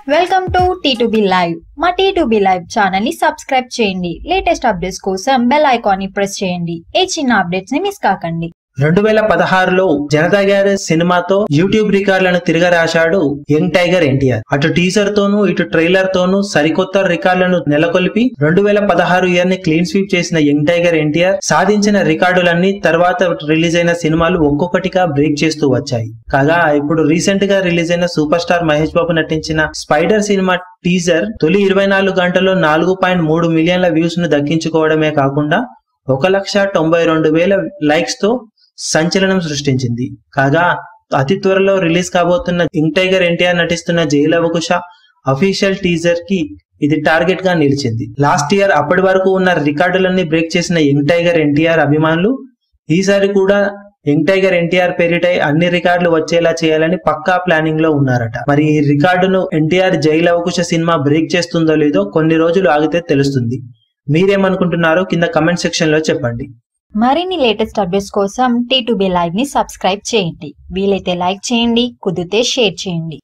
welcome to T live మా T live channel ని subscribe చేయండి లేటెస్ట్ అప్డేట్స్ కోసం బెల్ ఐకాన్ ని ప్రెస్ చేయండి ఏ చిన్న అప్డేట్స్ ని మిస్ కాకండి రెండు వేల పదహారులో జనతా గ్యారేజ్ సినిమాతో యూట్యూబ్ రికార్డులను తిరగరాశాడు యంగ్ టైగర్ ఎన్టీఆర్ అటు టీజర్ తోనూ ఇటు ట్రైలర్ తోనూ సరికొత్త రికార్డులను నెలకొల్పి రెండు వేల పదహారు ఇయర్ ని క్లీన్ స్వీప్ చేసిన యంగ్ టైగర్ ఎన్టీఆర్ సాధించిన రికార్డులన్నీ తర్వాత రిలీజ్ అయిన సినిమాలు ఒక్కొక్కటిగా బ్రేక్ చేస్తూ వచ్చాయి కాగా ఇప్పుడు రీసెంట్ గా రిలీజ్ అయిన సూపర్ స్టార్ మహేష్ బాబు నటించిన స్పైడర్ సినిమా టీజర్ తొలి ఇరవై నాలుగు గంటల్లో నాలుగు పాయింట్ మూడు మిలియన్ల వ్యూస్ ను దక్కించుకోవడమే కాకుండా ఒక లక్ష తొంభై రెండు వేల లైక్స్ తో సంచలనం సృష్టించింది కాగా అతి త్వరలో రిలీజ్ కాబోతున్న యంగ్ టైగర్ ఎన్టీఆర్ నటిస్తున్న జైలవకుశ అఫీషియల్ టీజర్ కి ఇది టార్గెట్ గా నిలిచింది లాస్ట్ ఇయర్ అప్పటి వరకు ఉన్న రికార్డులన్నీ బ్రేక్ చేసిన యంగ్ టైగర్ ఎన్టీఆర్ అభిమానులు ఈసారి కూడా యంగ్ టైగర్ ఎన్టీఆర్ పేరిటై అన్ని రికార్డులు వచ్చేలా చేయాలని పక్కా ప్లానింగ్ లో ఉన్నారట మరి ఈ రికార్డును ఎన్టీఆర్ జైలవకుశ సినిమా బ్రేక్ చేస్తుందో లేదో కొన్ని రోజులు ఆగితే తెలుస్తుంది మీరేమనుకుంటున్నారో కింద కమెంట్ సెక్షన్ లో చెప్పండి మరిన్ని లేటెస్ట్ అప్డేట్స్ కోసం టీ లైవ్ ని సబ్స్క్రైబ్ చేయండి వీలైతే లైక్ చేయండి కుదిరితే షేర్ చేయండి